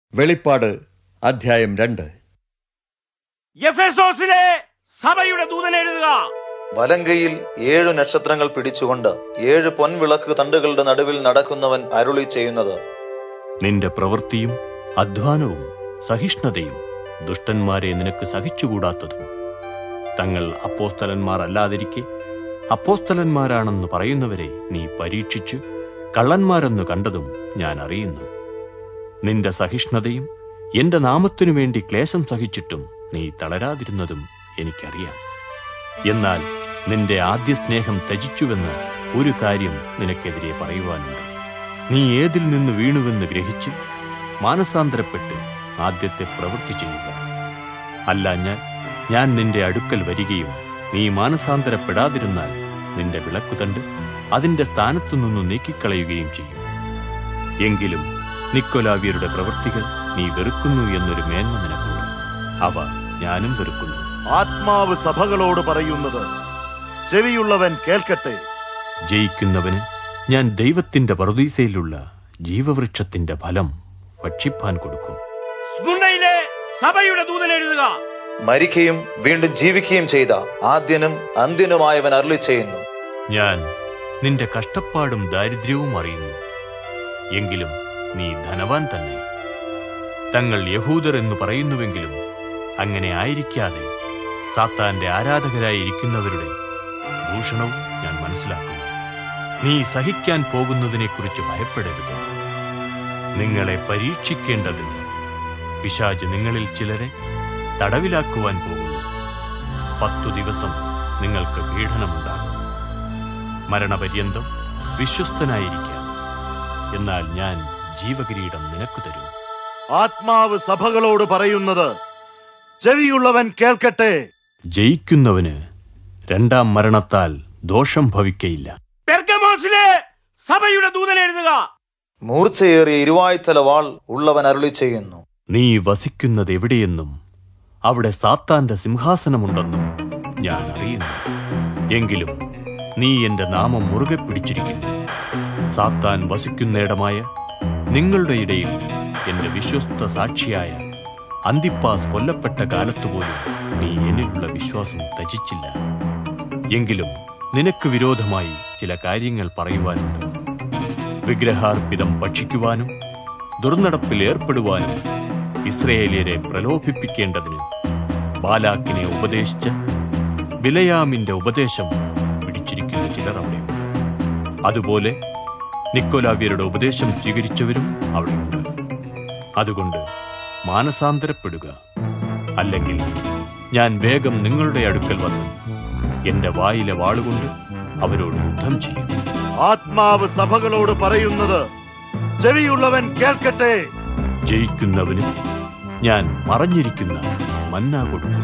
വെളിപ്പാട് അധ്യായം രണ്ട് എഫെസോസിലെ സഭയുടെ ദൂതൻ എഴുതുക വലങ്കയിൽ ഏഴു നക്ഷത്രങ്ങൾ പിടിച്ചുകൊണ്ട് ഏഴ് പൊൻവിളക്ക് തണ്ടുകളുടെ നടുവിൽ നടക്കുന്നവൻ അരുളി ചെയ്യുന്നത് നിന്റെ പ്രവൃത്തിയും അധ്വാനവും സഹിഷ്ണുതയും ദുഷ്ടന്മാരെ നിനക്ക് സഹിച്ചുകൂടാത്തതും തങ്ങൾ അപ്പോസ്തലന്മാർ അല്ലാതിരിക്കെ അപ്പോസ്തലന്മാരാണെന്ന് പറയുന്നവരെ നീ പരീക്ഷിച്ച് കള്ളന്മാരെന്ന് കണ്ടതും ഞാൻ അറിയുന്നു നിന്റെ സഹിഷ്ണുതയും എന്റെ നാമത്തിനു വേണ്ടി ക്ലേശം സഹിച്ചിട്ടും നീ തളരാതിരുന്നതും എനിക്കറിയാം എന്നാൽ നിന്റെ ആദ്യ സ്നേഹം ത്യജിച്ചുവെന്ന് ഒരു കാര്യം നിനക്കെതിരെ പറയുവാനുണ്ട് നീ ഏതിൽ നിന്ന് വീണുവെന്ന് ഗ്രഹിച്ച് മാനസാന്തരപ്പെട്ട് ആദ്യത്തെ പ്രവൃത്തി ചെയ്യുക അല്ല ഞാൻ ഞാൻ നിന്റെ അടുക്കൽ വരികയും നീ മാനസാന്തരപ്പെടാതിരുന്നാൽ നിന്റെ വിളക്കുതണ്ട് അതിന്റെ സ്ഥാനത്തു നിന്നു നീക്കിക്കളയുകയും ചെയ്യും എങ്കിലും നിക്കൊലാവിയരുടെ പ്രവൃത്തികൾ നീ വെറുക്കുന്നു എന്നൊരു മേന്മ നിനക്കുണ്ട് അവ ഞാനും വെറുക്കുന്നു ആത്മാവ് സഭകളോട് പറയുന്നത് ചെവിയുള്ളവൻ കേൾക്കട്ടെ ജയിക്കുന്നവന് ഞാൻ ദൈവത്തിന്റെ പറുദീസയിലുള്ള ജീവവൃക്ഷത്തിന്റെ ഫലം ഭക്ഷിപ്പാൻ കൊടുക്കും സ്മുർണയിലെ സഭയുടെ ദൂതൻ എഴുതുക മരിക്കുകയും വീണ്ടും ജീവിക്കുകയും ചെയ്ത ആദ്യനും അന്ത്യനുമായവൻ അരുളി ചെയ്യുന്നു ഞാൻ നിന്റെ കഷ്ടപ്പാടും ദാരിദ്ര്യവും അറിയുന്നു എങ്കിലും നീ ധനവാൻ തന്നെ തങ്ങൾ യഹൂദർ എന്ന് പറയുന്നുവെങ്കിലും അങ്ങനെ ആയിരിക്കാതെ സാത്താന്റെ ആരാധകരായി ഇരിക്കുന്നവരുടെ ഭൂഷണവും ഞാൻ മനസ്സിലാക്കുന്നു നീ സഹിക്കാൻ പോകുന്നതിനെക്കുറിച്ച് ഭയപ്പെടരുത് നിങ്ങളെ പരീക്ഷിക്കേണ്ടതിന് പിശാജ് നിങ്ങളിൽ ചിലരെ തടവിലാക്കുവാൻ പോകുന്നു പത്തു ദിവസം നിങ്ങൾക്ക് പീഡനമുണ്ടാകും മരണപര്യന്തം വിശ്വസ്തനായിരിക്കാം എന്നാൽ ഞാൻ ജീവകിരീടം നിനക്ക് തരും ആത്മാവ് സഭകളോട് പറയുന്നത് ചെവിയുള്ളവൻ കേൾക്കട്ടെ ജയിക്കുന്നവന് രണ്ടാം മരണത്താൽ ദോഷം ഭവിക്കയില്ല പെർഗമോസിലെ സഭയുടെ ദൂതൻ എഴുതുക മൂർച്ചയേറിയ ഇരുവായ്ത്തല വാൾ ഉള്ളവൻ അരുളി ചെയ്യുന്നു നീ വസിക്കുന്നത് എവിടെയെന്നും അവിടെ സാത്താന്റെ സിംഹാസനമുണ്ടെന്നും ഞാൻ അറിയുന്നു എങ്കിലും നീ എന്റെ നാമം മുറുകെ പിടിച്ചിരിക്കുന്നു സാത്താൻ വസിക്കുന്നിടമായ നിങ്ങളുടെ ഇടയിൽ എന്റെ വിശ്വസ്ത സാക്ഷിയായ അന്തിപ്പാസ് കൊല്ലപ്പെട്ട കാലത്തുപോലും നീ എന്നിലുള്ള വിശ്വാസം ത്യജിച്ചില്ല എങ്കിലും നിനക്ക് വിരോധമായി ചില കാര്യങ്ങൾ പറയുവാനുണ്ട് വിഗ്രഹാർപ്പിതം ഭക്ഷിക്കുവാനും ദുർനടപ്പിൽ ഏർപ്പെടുവാനും ഇസ്രയേലിയരെ പ്രലോഭിപ്പിക്കേണ്ടതിന് ബാലാക്കിനെ ഉപദേശിച്ച ബിലയാമിന്റെ ഉപദേശം പിടിച്ചിരിക്കുന്ന ചിലർ അവിടെയുണ്ട് അതുപോലെ നിക്കോലാവ്യരുടെ ഉപദേശം സ്വീകരിച്ചവരും അവിടെയുണ്ട് അതുകൊണ്ട് മാനസാന്തരപ്പെടുക അല്ലെങ്കിൽ ഞാൻ വേഗം നിങ്ങളുടെ അടുക്കൽ വന്ന് എന്റെ വായിലെ വാളുകൊണ്ട് അവരോട് യുദ്ധം ചെയ്യും ആത്മാവ് സഭകളോട് പറയുന്നത് ചെവിയുള്ളവൻ കേൾക്കട്ടെ ജയിക്കുന്നവന് ഞാൻ മറഞ്ഞിരിക്കുന്ന മന്ന കൊടുക്കും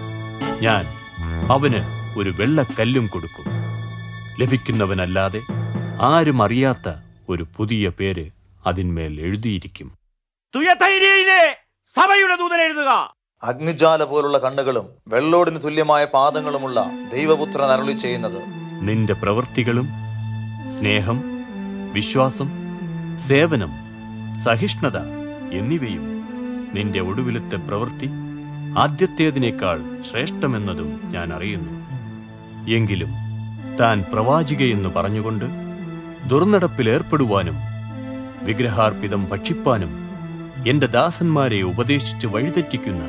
ഞാൻ അവന് ഒരു വെള്ളക്കല്ലും കൊടുക്കും ലഭിക്കുന്നവനല്ലാതെ ആരും അറിയാത്ത ഒരു പുതിയ പേര് അതിന്മേൽ എഴുതിയിരിക്കും തുയതൈരയിലെ സഭയുടെ ദൂതൻ എഴുതുക അഗ്നിജാല പോലുള്ള കണ്ണുകളും വെള്ളോടിന് തുല്യമായ പാദങ്ങളുമുള്ള ദൈവപുത്രൻ അരുളി ചെയ്യുന്നത് നിന്റെ പ്രവൃത്തികളും സ്നേഹം വിശ്വാസം സേവനം സഹിഷ്ണുത എന്നിവയും നിന്റെ ഒടുവിലത്തെ പ്രവൃത്തി ആദ്യത്തേതിനേക്കാൾ ശ്രേഷ്ഠമെന്നതും ഞാൻ അറിയുന്നു എങ്കിലും താൻ പ്രവാചികയെന്ന് പറഞ്ഞുകൊണ്ട് ദുർനടപ്പിൽ ഏർപ്പെടുവാനും വിഗ്രഹാർപ്പിതം ഭക്ഷിപ്പാനും എന്റെ ദാസന്മാരെ ഉപദേശിച്ച് വഴിതെറ്റിക്കുന്ന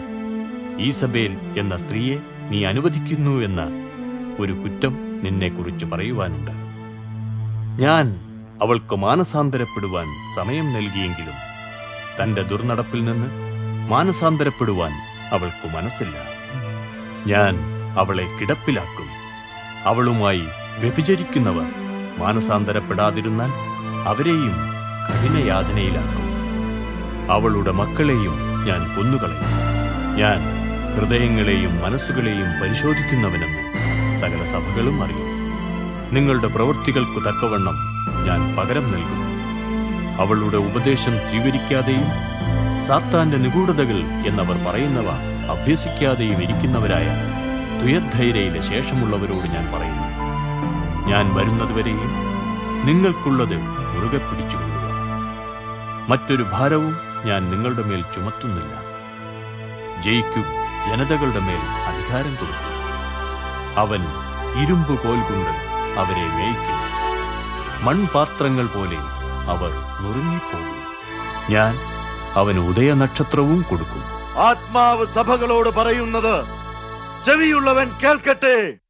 ഈസബേൽ എന്ന സ്ത്രീയെ നീ അനുവദിക്കുന്നു എന്ന ഒരു കുറ്റം നിന്നെക്കുറിച്ച് പറയുവാനുണ്ട് ഞാൻ അവൾക്ക് മാനസാന്തരപ്പെടുവാൻ സമയം നൽകിയെങ്കിലും തന്റെ ദുർനടപ്പിൽ നിന്ന് മാനസാന്തരപ്പെടുവാൻ അവൾക്ക് മനസ്സില്ല ഞാൻ അവളെ കിടപ്പിലാക്കും അവളുമായി വ്യഭിചരിക്കുന്നവർ മാനസാന്തരപ്പെടാതിരുന്നാൽ അവരെയും കഠിനയാതനയിലാക്കും അവളുടെ മക്കളെയും ഞാൻ കൊന്നുകളയും ഞാൻ ഹൃദയങ്ങളെയും മനസ്സുകളെയും പരിശോധിക്കുന്നവനെന്ന് സകല സഭകളും അറിയും നിങ്ങളുടെ പ്രവൃത്തികൾക്കു തക്കവണ്ണം ഞാൻ പകരം നൽകും അവളുടെ ഉപദേശം സ്വീകരിക്കാതെയും സാത്താന്റെ നിഗൂഢതകൾ എന്നവർ പറയുന്നവ അഭ്യസിക്കാതെയും ഇരിക്കുന്നവരായ തുയദ്ധൈരയിലെ ശേഷമുള്ളവരോട് ഞാൻ പറയുന്നു ഞാൻ വരുന്നതുവരെയും നിങ്ങൾക്കുള്ളത് മുറുകെ പിടിച്ചുകൊള്ളുക മറ്റൊരു ഭാരവും ഞാൻ നിങ്ങളുടെ മേൽ ചുമത്തുന്നില്ല ജയിക്കും ജനതകളുടെ മേൽ അധികാരം കൊടുക്കും അവൻ ഇരുമ്പ് കോൽ കൊണ്ട് അവരെ മേയ്ക്കും മൺപാത്രങ്ങൾ പോലെ അവർ നുറുങ്ങിപ്പോകും ഞാൻ അവന് ഉദയനക്ഷത്രവും കൊടുക്കും ആത്മാവ് സഭകളോട് പറയുന്നത് ചെവിയുള്ളവൻ കേൾക്കട്ടെ